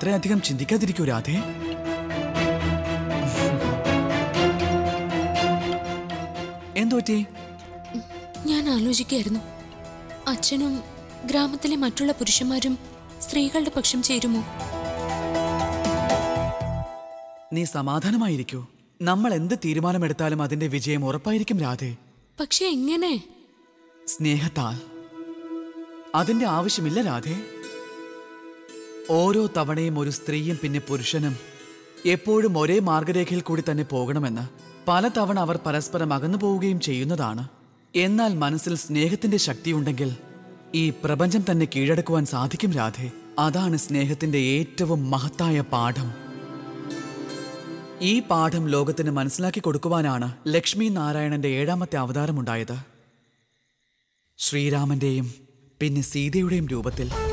അത്രയധികം ചിന്തിക്കാതിരിക്കൂ രാധേ എന്തോറ്റി ഞാൻ ആലോചിക്കായിരുന്നു അച്ഛനും ഗ്രാമത്തിലെ മറ്റുള്ള പുരുഷന്മാരും സ്ത്രീകളുടെ പക്ഷം ചേരുമോ നീ സമാധാനമായിരിക്കൂ നമ്മൾ എന്ത് തീരുമാനമെടുത്താലും അതിന്റെ വിജയം ഉറപ്പായിരിക്കും രാധേ പക്ഷെ എങ്ങനെ സ്നേഹത്താൽ അതിന്റെ ആവശ്യമില്ല രാധേ ഓരോ തവണയും ഒരു സ്ത്രീയും പിന്നെ പുരുഷനും എപ്പോഴും ഒരേ മാർഗരേഖയിൽ കൂടി തന്നെ പോകണമെന്ന് പലതവണ അവർ പരസ്പരം അകന്നു പോവുകയും ചെയ്യുന്നതാണ് എന്നാൽ മനസ്സിൽ സ്നേഹത്തിന്റെ ശക്തിയുണ്ടെങ്കിൽ ഈ പ്രപഞ്ചം തന്നെ കീഴടക്കുവാൻ സാധിക്കും രാധേ അതാണ് സ്നേഹത്തിന്റെ ഏറ്റവും മഹത്തായ പാഠം ഈ പാഠം ലോകത്തിന് മനസ്സിലാക്കി കൊടുക്കുവാനാണ് ലക്ഷ്മി നാരായണന്റെ ഏഴാമത്തെ അവതാരമുണ്ടായത് ശ്രീരാമന്റെയും പിന്നെ സീതയുടെയും രൂപത്തിൽ